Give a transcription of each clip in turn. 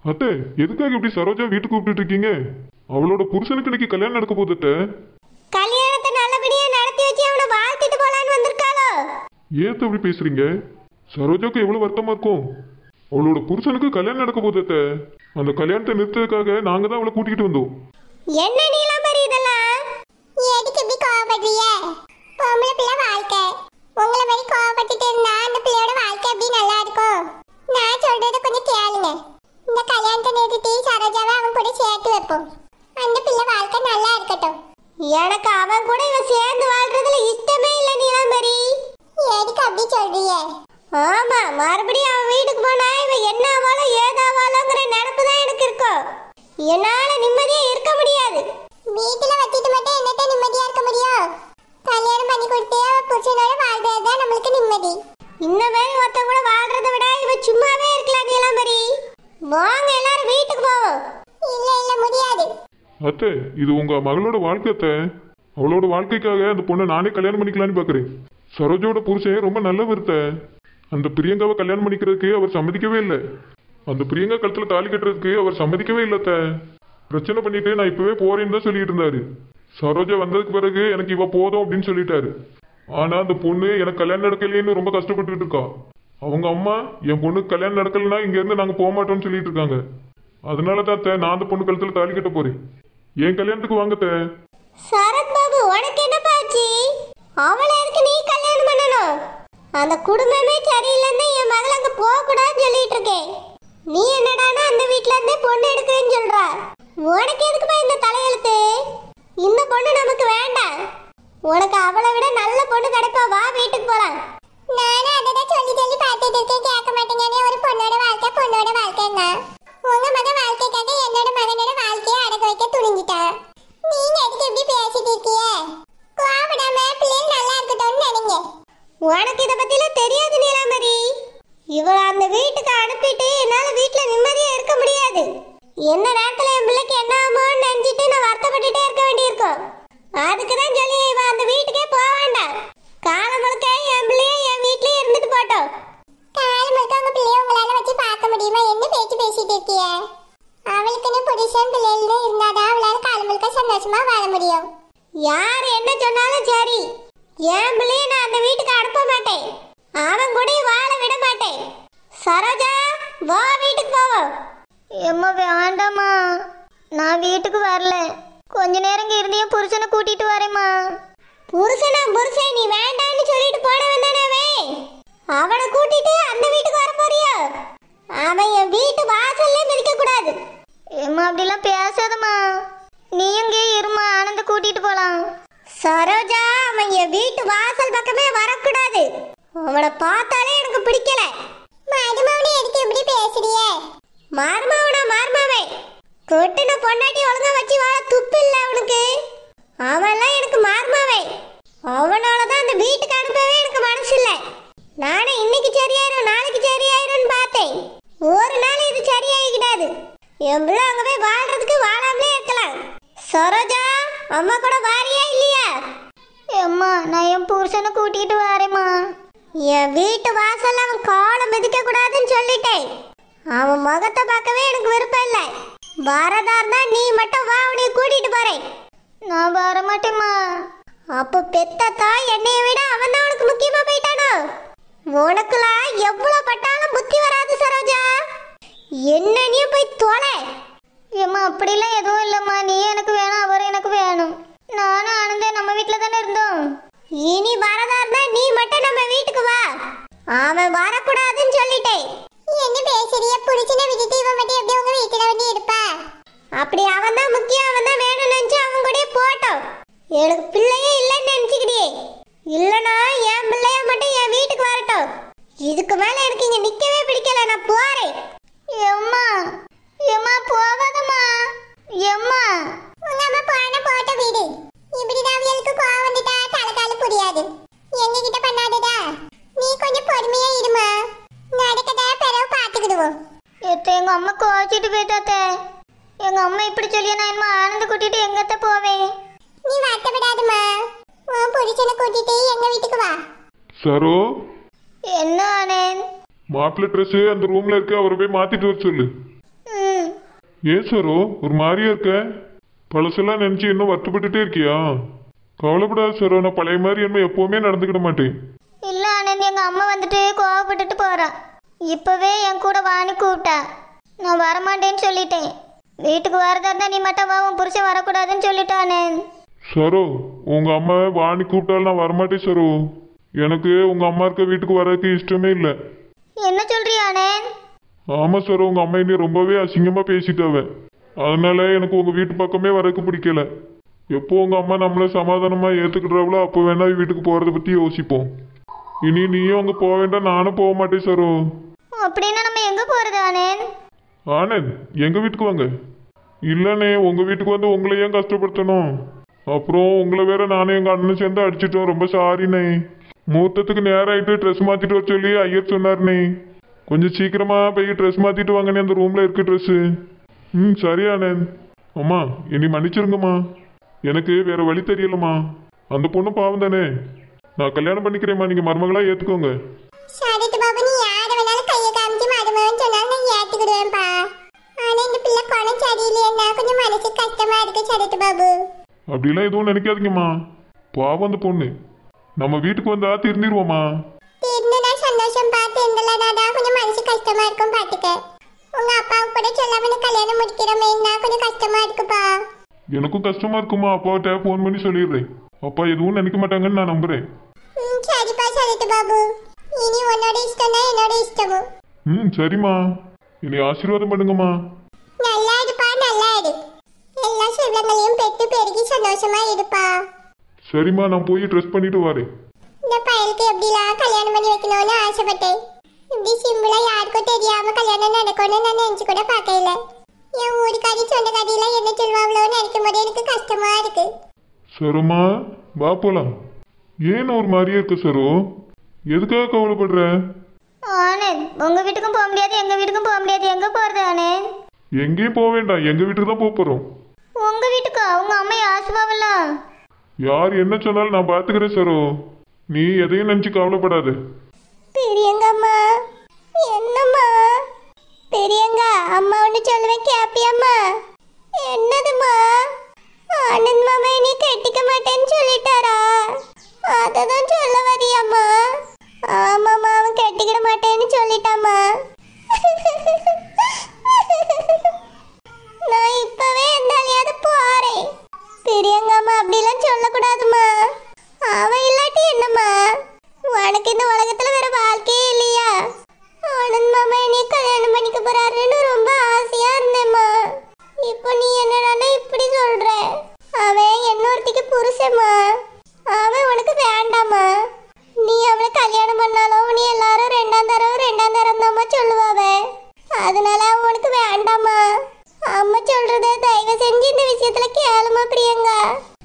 அத்தை எதுக்காக இப்படி சரோஜா வீட்டுக்கு கூப்பிட்டு இருக்கீங்க அவளோட புருஷனுக்கு இன்னைக்கு கல்யாணம் நடக்க போகுது அத்தை கல்யாணத்தை நல்லபடியா நடத்தி வச்சு அவனை வாழ்த்திட்டு போலான்னு வந்திருக்காளோ ஏன் அத்தை இப்படி பேசுறீங்க சரோஜாக்கு எவ்வளவு வருத்தமா இருக்கும் அவளோட புருஷனுக்கு கல்யாணம் நடக்க போகுது அத்தை அந்த கல்யாணத்தை நிறுத்ததுக்காக நாங்க தான் அவளை கூட்டிகிட்டு வந்தோம் என்ன நீலாம்பரி இதெல்லாம் எதுக்கு இப்படி கோவப்படுறிய பொம்பளை பிள்ளை வாழ்க்கை உங்களை மாதிரி கோவப்பட்டுட்டு இருந்தா அந்த பிள்ளையோட வாழ்க்கை எப்படி நல்லா இருக்கும் நான் சொல்றத கொஞ்சம் கேளுங்க இந்த கல்யாணத்தை நிறுத்தி சரோஜாவை அவன் கூட சேர்த்து வைப்போம் அந்த பிள்ளை வாழ்க்கை நல்லா இருக்கட்டும் எனக்கு அவன் கூட இவன் சேர்ந்து வாழ்றதுல இஷ்டமே இல்ல நீலாம்பரி எதுக்கு அப்படி சொல்றிய ஆமா மறுபடியும் அவன் வீட்டுக்கு போனா இவன் என்ன ஆவாளோ ஏதாவாளோங்கிற நினப்பு தான் எனக்கு இருக்கும் என்னால நிம்மதியா இருக்க முடியாது வீட்டுல வச்சிட்டு மட்டும் என்னத்த நிம்மதியா இருக்க முடியும் கல்யாணம் பண்ணி கொடுத்து அவன் புருஷனோட வாழ்றது தான் நம்மளுக்கு நிம்மதி இந்த மாதிரி ஒருத்த கூட வாழ்றதை விட இவன் சும்மாவே இருக்கலாம் நீலாம்பரி வாங்க எல்லாரும் வீட்டுக்கு போவோம் இல்ல இல்ல முடியாது அத்தை இது உங்க மகளோட வாழ்க்கை அத்தை அவளோட வாழ்க்கைக்காக அந்த பொண்ணை நானே கல்யாணம் பண்ணிக்கலாம்னு பாக்குறேன் சரோஜாவோட புருஷன் ரொம்ப நல்லவர் அத்தை அந்த பிரியங்காவை கல்யாணம் பண்ணிக்கிறதுக்கு அவர் சம்மதிக்கவே இல்லை அந்த பிரியங்கா கழுத்துல தாலி கட்டுறதுக்கு அவர் சம்மதிக்கவே இல்லை அத்தை பிரச்சனை பண்ணிட்டு நான் இப்பவே போறேன்னு தான் சொல்லிட்டு இருந்தாரு சரோஜா வந்ததுக்கு பிறகு எனக்கு இவ போதும் அப்படின்னு சொல்லிட்டாரு ஆனா அந்த பொண்ணு எனக்கு கல்யாணம் நடக்கலையேன்னு ரொம்ப கஷ்டப்பட்டுட்டு இருக்கா அவங்க அம்மா என் பொண்ணுக்கு கல்யாணம் நடக்கலைன்னா இங்க இருந்து நாங்க போக மாட்டோம்னு சொல்லிட்டு இருக்காங்க அதனால தான் அத்தை, நான் அந்த பொண்ணு கழுத்துல தாலி கட்ட போறேன் என் கல்யாணத்துக்கு வாங்க அத்தை. சரத் பாபு உனக்கு என்ன பாச்சு அவளை எதுக்கு நீ கல்யாணம் பண்ணணும் அந்த குடும்பமே சரியில்லைன்னு என் மகள் அங்க போக கூடாதுன்னு சொல்லிட்டு இருக்கேன் நீ என்னடானா அந்த வீட்ல இருந்தே பொண்ணு எடுக்கிறேன்னு சொல்ற உனக்கு எதுக்குப்பா இந்த தலையெழுத்து இந்த பொண்ணு நமக்கு வேண்டாம் உனக்கு அவளை விட நல்ல பொண்ணு கிடைப்பா வா வீட்டுக்கு போலாம் நானும் அதை தான் சொல்லி சொல்லி பார்த்துட்டு இருக்கேன் கேட்க மாட்டேங்கன்னு ஒரு பொண்ணோட வாழ்க்கை பொண்ணோட வாழ்க்கைங்க உங்க மகன் வாழ்க்கைக்காக என்னோட மகனோட வாழ்க்கையை அடக்க வைக்க துணிஞ்சிட்டான் நீங்க எதுக்கு இப்படி பேசிட்டு இருக்கீங்க கோவப்படாம பிள்ளைகள் நல்லா இருக்கட்டும்னு நினைங்க உனக்கு இதை பத்திலாம் தெரியாது நீலாம்பரி இவள அந்த வீட்டுக்கு அனுப்பிட்டு என்னால வீட்ல நிம்மதியா இருக்க முடியாது என்ன நேரத்துல என் பிள்ளைக்கு என்ன ஆகுமோன்னு நினைச்சிட்டு நான் வருத்தப்பட்டுட்டே இருக்க வேண்டியிருக்கும் அதுக்கு தான் சொல்லி இவ அந்த வீட்டுக்கே போக வேண்டாம் காலம் முழுக்க என் பிள்ளைய என் வீட்லயே இருந்துட்டு போட்டோம் காலம் முழுக்க உங்க பிள்ளைய உங்களால வச்சு பார்க்க முடியுமா என்ன பேச்சு பேசிட்டு இருக்கீங்க அவளுக்குன்னு புருஷன் பிள்ளைகள் இருந்தாதான் அவளால காலம் முழுக்க சந்தோஷமா வாழ முடியும் யார் என்ன சொன்னாலும் சரி என் பிள்ளைய நான் அந்த வீட்டுக்கு அனுப்ப மாட்டேன் அவன் கூட வாழ விட மாட்டேன் சரோஜா வா வீட்டுக்கு போவோம் எம்மா வேண்டாம்மா நான் வீட்டுக்கு வரல கொஞ்ச நேரம் இங்க இருந்து என் புருஷனை கூட்டிட்டு வரேம்மா புருஷனா புருஷன் நீ வேண்டான்னு சொல்லிட்டு போனவன் தானே அவனை கூட்டிட்டு அந்த வீட்டுக்கு வர போறியோ அவன் என் வீட்டு வாசல்ல மிதிக்க கூடாது எம்மா அப்படிலாம் பேசாதம்மா நீ இங்கே இருமா ஆனந்த கூட்டிட்டு போலாம் சரோஜா அவன் என் வீட்டு வாசல் பக்கமே வரக்கூடாது அவனை பார்த்தாலே எனக்கு பிடிக்கல மருமவனை எதுக்கு இப்படி பேசுறியே மார்மாவனா மார்மாவே கொட்டுன பொண்டாட்டி ஒழுங்கா வச்சு வாழ துப்பு இல்ல அவனுக்கு அவன்லாம் எனக்கு மார்மாவே அவனால தான் அந்த வீட்டுக்கு அனுப்பவே எனக்கு மனசு இல்ல நானே இன்னைக்கு சரியாயிரும் நாளைக்கு சரியாயிரும்னு பார்த்தேன் ஒரு நாள் இது சரியாகிக்கிடாது என் பிள்ளை அங்க போய் வாழ்றதுக்கு வாழாமலே இருக்கலாம் சரோஜா அம்மா கூட வாரியா இல்லையா எம்மா நான் என் புருஷனை கூட்டிட்டு வரேம்மா என் வீட்டு வாசல்ல அவன் காலை மிதிக்க கூடாதுன்னு சொல்லிட்டேன் அவன் முகத்தை பார்க்கவே எனக்கு விருப்பம் இல்லை வரதா இருந்தா நீ மட்டும் வா அவனைய கூட்டிட்டு போறேன் நான் வர மாட்டேம்மா அப்போ பெத்த தாய் என்னைய விட அவன் தான் உனக்கு முக்கியமா போயிட்டானோ உனக்குலாம் எவ்வளவு பட்டாலும் புத்தி வராது சரோஜா என்ன நீ போய் தொலை ஏம்மா அப்படிலாம் எதுவும் இல்லைம்மா நீ எனக்கு வேணும் அவர் எனக்கு வேணும் நானும் ஆனந்தே நம்ம வீட்டில் தானே இருந்தோம் இனி வரதா இருந்தா நீ மட்டும் நம்ம வீட்டுக்கு வா அவன் வரக்கூடாதுன்னு சொல்லிட்டேன் என்ன பேசுறிய புருஷனை விட்டுட்டு இவன் மட்டும் எப்படி உங்க வீட்டுல வந்து இருப்பா அப்படி அவன் தான் முக்கியம் அவன் தான் வேணும்னு நினைச்சு அவன் கூட போட்டோம் எனக்கு பிள்ளையே இல்லைன்னு நினைச்சுக்கிடியே இல்லைனா என் பிள்ளைய மட்டும் என் வீட்டுக்கு வரட்டும் இதுக்கு மேல எனக்கு இங்க நிக்கவே பிடிக்கல நான் போறேன் எம்மா எம்மா போகாதம்மா எம்மா உங்க அம்மா போன போட்ட வீடு இப்படிதான் அவளுக்கு கோவம் வந்துட்டா தலைக்கால புரியாது எங்க கிட்ட பண்ணாததா நீ கொஞ்சம் பொறுமையா இருமா நடக்கதா பிறகு பாத்துக்கிடுவோம் எத்த எங்க அம்மா கோச்சிட்டு போயிட்டாத்தே எங்க அம்மா இப்படி சொல்லியா நான் என்னமோ ஆனந்த கூட்டிட்டு எங்கத்த போவேன் நீ வருத்தப்படாதம்மா உன் புருஷனை கூட்டிட்டு எங்க வீட்டுக்கு வா சரோ என்ன ஆனந்த் மாப்பிள்ளை ட்ரெஸ் அந்த ரூம்ல இருக்கு அவரை போய் மாத்திட்டு வர சொல்லு ம் ஏன் சரோ ஒரு மாதிரியா இருக்க பழசெல்லாம் நினைச்சு இன்னும் வருத்தப்பட்டுட்டே இருக்கியா கவலைப்படாத சரோ நான் பழைய மாதிரி என்ன எப்பவுமே நடந்துக்கிட மாட்டேன் இல்ல ஆனந்த் எங்க அம்மா வந்துட்டு கோவப்பட்டுட்டு போறா இப்பவே என் கூட வான்னு கூப்பிட்டா நான் வரமாட்டேன்னு சொல்லிட்டேன் வீட்டுக்கு வரதா இருந்தா நீ மட்டும் வா உன் புருஷன் வரக்கூடாதுன்னு சொல்லிட்டா ஆனந்த் சரோ உங்க அம்மா வாணி கூப்பிட்டாலும் நான் வரமாட்டேன் சரோ எனக்கு உங்க அம்மா இருக்க வீட்டுக்கு வரதுக்கு இஷ்டமே இல்லை என்ன சொல்றியா ஆனந்த் ஆமா சார் உங்க அம்மா என்னை ரொம்பவே அசிங்கமா பேசிட்டாவ அதனால எனக்கு உங்க வீட்டு பக்கமே வரக்கு பிடிக்கல எப்போ உங்க அம்மா நம்மள சமாதானமா ஏத்துக்கிட்டாவளோ அப்போ வேணா வீட்டுக்கு போறத பத்தி யோசிப்போம் இனி நீயும் அங்க போக வேண்டாம் நானும் போக மாட்டேன் சரோ அப்படின்னா நம்ம எங்க போறது ஆனந்த் ஆனந்த் எங்க வீட்டுக்கு வாங்க இல்லண்ணே உங்க வீட்டுக்கு வந்து உங்களை ஏன் கஷ்டப்படுத்தணும் அப்புறம் உங்களை வேற நானும் எங்க அண்ணனும் சேர்ந்து அடிச்சிட்டோம் ரொம்ப சாரிண்ணே மூத்தத்துக்கு நேரம் ஆயிட்டு ட்ரெஸ் மாத்திட்டு வர சொல்லி ஐயர் சொன்னார்ண்ணே கொஞ்சம் சீக்கிரமா போய் ட்ரெஸ் மாத்திட்டு வாங்கண்ணே அந்த ரூம்ல இருக்கு ட்ரெஸ் ம் சரி ஆனந்த் அம்மா இனி மன்னிச்சிருங்கம்மா எனக்கு வேற வழி தெரியலம்மா அந்த பொண்ணு பாவம் தானே நான் கல்யாணம் பண்ணிக்கிறேம்மா நீங்க மருமகளா ஏத்துக்கோங்க சரிட்டு பாபு நீ யார வேணாலும் கையை காமிச்சு மருமகன் சொன்னாலும் நான் ஏத்துக்கிடுவேன்ப்பா ஆனா இந்த பிள்ளை குணம் சரியில்லையா கொஞ்சம் மனசு கஷ்டமா இருக்கு சரிட்டு பாபு அப்படிலாம் எதுவும் நினைக்காதீங்கம்மா பாவம் அந்த பொண்ணு நம்ம வீட்டுக்கு வந்தா திருந்திருவோம்மா திருந்துனா சந்தோஷம் பார்த்து இருந்தலனாதான் கொஞ்சம் மனசு கஷ்டமா இருக்கும் பாத்துக்க உங்க அப்பாவுக்கு கூட சொல்லாம நீ கல்யாணம் முடிக்கிறோமேன்னா கொஞ்சம் கஷ்டமா இருக்குப்பா எனக்கும் கஷ்டமா இருக்குமா அப்பாவிட்ட ஃபோன் பண்ணி சொல்லிடுறேன் அப்பா எதுவும் நினைக்க மாட்டாங்கன்னு நான் நம்புறேன் ம் சரிப்பா சரிட்டு பாபு இனி உன்னோட இஷ்டம் தான் என்னோட இஷ்டமும் ம் சரிம்மா இனி ஆசீர்வாதம் பண்ணுங்கம்மா நல்லா இருப்பா நல்லா இரு எல்லா செல்வங்களையும் பெற்று பெருகி சந்தோஷமா இருப்பா சரிம்மா நான் போய் ட்ரெஸ் பண்ணிட்டு வரேன் இந்த பயலுக்கு எப்படிலாம் கல்யாணம் பண்ணி வைக்கணும்னு ஆசைப்பட்டேன் இப்படி சிம்பிளா யாருக்கும் தெரியாம கல்யாணம் நடக்கும்னு நான் நினைச்சு கூட பார்க்கல என் ஊருக்காரி சொந்தக்காரிலாம் என்ன சொல்லுவாங்களோன்னு நினைக்கும் போது எனக்கு கஷ்டமா இருக்கு சரோம்மா வா போலாம் ஏன் ஒரு மாதிரியே இருக்கு சரோ எதுக்காக கவலைப்படுற ஆனந்த் உங்க வீட்டுக்கும் போக முடியாது எங்க வீட்டுக்கும் போக முடியாது எங்க போறது ஆனந்த் எங்கேயும் போக வேண்டாம் எங்க வீட்டுக்கு தான் போக போறோம் உங்க வீட்டுக்கா உங்க அம்மா ஆசுவாவல்ல யார் என்ன சொன்னாலும் நான் பாத்துக்கிறேன் சரோ நீ எதையும் நினைச்சு கவலைப்படாத பெரியங்கம்மா என்னம்மா பெரியங்க அம்மா ஒன்று சொல்லுவேன் கேப்பியம்மா என்னதும்மா ஆனந்த் மாமா நீ கட்டிக்க மாட்டேன்னு சொல்லிட்டாரா அதை தான் சொல்ல வரியாம்மா ஆமாம்மா அவன் கட்டிக்கிட மாட்டேன்னு சொல்லிட்டாம்மா நான் இப்பவே இருந்தாலையாவது போறேன் பெரியங்கம்மா அப்படிலாம் சொல்லக்கூடாதும்மா அவன் இல்லாட்டி என்னம்மா உனக்கு இந்த உலகத்துல வேற வாழ்க்கையே இல்லையா ஆனந்த் மாமா நீ கல்யாணம் பண்ணிக்க போறாருன்னு ரொம்ப ஆசையா இருந்தேம்மா இப்போ நீ என்னடான்னா இப்படி சொல்ற அவன் இன்னொருத்திக்கு புருஷம்மா அவன் உனக்கு வேண்டாமா நீ அவனை கல்யாணம் பண்ணாலும் நீ எல்லாரும் ரெண்டாம் தரம் ரெண்டாம் தரம் தாம்மா சொல்லுவாவ அதனால அவன் உனக்கு வேண்டாமா அம்மா சொல்றத தயவு செஞ்சு இந்த விஷயத்துல கேளுமா பிரியங்கா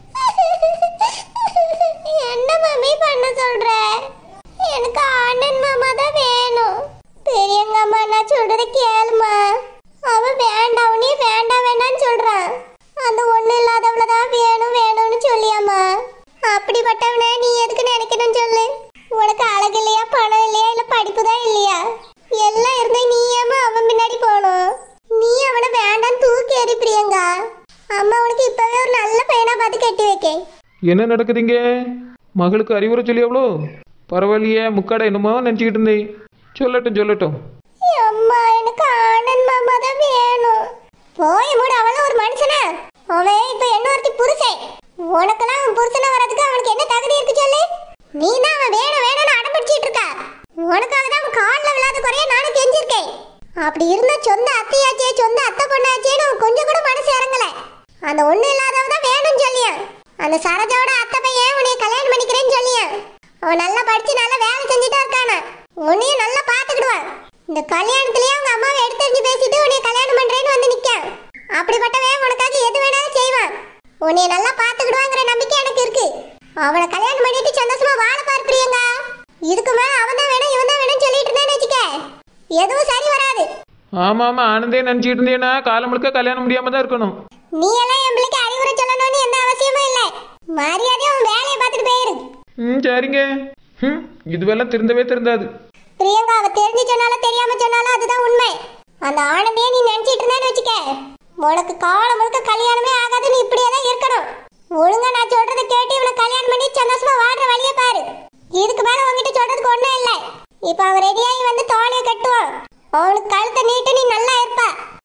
என்ன மம்மி பண்ண சொல்ற எனக்கு ஆனந்த் மாமா தான் வேணும் பெரியங்க அம்மா நான் சொல்றத கேளுமா அவ வேண்டாம் நீ வேண்டாம் வேண்டாம்னு சொல்றான் அந்த ஒண்ணு இல்லாதவள தான் வேணும் வேணும்னு சொல்லியாமா அப்படிப்பட்டவனை நீ எதுக்கு நினைக்கணும்னு சொல்லு உனக்கு அழகு இல்லையா பணம் இல்லையா இல்ல படிப்பு தான் இல்லையா எல்லாம் இருந்தா நீ ஏமா அவன் பின்னாடி போகணும் நீ அவனை வேண்டாம் தூக்கி எறி பிரியங்கா அம்மா உனக்கு இப்பவே ஒரு நல்ல பையனா பார்த்து கட்டி வைக்கேன் என்ன நடக்குதுங்க மகளுக்கு அறிவுரை சொல்லி எவ்வளோ பரவாயில்லையே முக்காடை என்னமோ நினச்சிக்கிட்டு இருந்தேன் சொல்லட்டும் சொல்லட்டும் அம்மா எனக்கு ஆனந்த் மாமா தான் வேணும் போய் மூட அவளும் ஒரு மனுஷனா அவன் இப்ப என்ன ஒருத்தி புருஷன் உனக்கெல்லாம் அவன் புருஷனா வரதுக்கு அவனுக்கு என்ன தகுதி இருக்கு சொல்லு நீ தான் அவன் வேணும் வேணும்னு அடம் பிடிச்சிட்டு இருக்க உனக்காக தான் அவன் காலில் விழாத குறைய நானும் கெஞ்சிருக்கேன் அப்படி இருந்தா சொந்த அத்தையாச்சே சொந்த அத்தை பொண்ணாச்சேன்னு அவன் கொஞ்சம் கூட மனசு இறங்கல அந்த ஒண்ணு இல்லாதவ தான் வேணும்னு சொல்லியான் அந்த சரோஜாவோட அத்தை பையன் உன்னைய கல்யாணம் பண்ணிக்கிறேன்னு சொல்லியான் அவன் நல்லா படிச்சு நல்லா வேலை செஞ்சுட்டா இருக்கானா உன்னையும் நல்லா பாத்துக்கிடுவான் இந்த கல்யாணத்திலேயே அவங்க அம்மாவை எடுத்தறிஞ்சு பேசிட்டு உன்னைய கல்யாணம் பண்றேன்னு வந்து நிக்கான் அப்படிப்பட்டவன் உனக்காக எது வேணாலும் செய்வான் உன்னைய நல்லா பாத்துக்கிடுவாங்கிற நம்பிக்கை எனக்கு இருக்கு அவனை கல்யாணம் பண்ணிட்டு சந்தோஷமா வாழ பாரு பிரியங்கா இதுக்கு மேல அவன் தான் வேணும் இவன் தான் வேணும்னு சொல்லிட்டு இருந்தேன்னு வச்சுக்க எதுவும் சரி வராது ஆமாம் ஆமாம் ஆனந்தே நினச்சிக்கிட்டு இருந்தேன்னா காலம் முழுக்க கல்யாணம் முடியாமல் தான் இருக்கணும் நீ எல்லாம் என் பிள்ளைக்கு அறிவுரை சொல்லணும்னு எந்த அவசியமும் இல்லை மரியாதையா உன் வேலையை பார்த்துட்டு போயிரு ம் சரிங்க ம் இதுவெல்லாம் திருந்தவே திருந்தாது பிரியங்கா அவ தெரிஞ்சு சொன்னாலும் தெரியாம சொன்னாலும் அதுதான் உண்மை அந்த ஆனந்தையே நீ நினைச்சிட்டு இருந்தேன்னு வச்சுக்க உனக்கு காலம் முழுக்க கல்யாணமே ஆகாது நீ இப்படியே தான் இருக்கணும் ஒழுங்கா நான் சொல்றதை கேட்டு இவனை கல்யாணம் பண்ணி சந்தோஷமா வாடுற வழியை பாரு இதுக்கு மேல உன்கிட்ட சொல்றதுக்கு ஒண்ணும் இல்லை இப்ப அவன் ரெடியாகி வந்து தோணியை கட்டுவான் அவனுக்கு கழுத்தை நீட்டு நீ நல்லா இருப்ப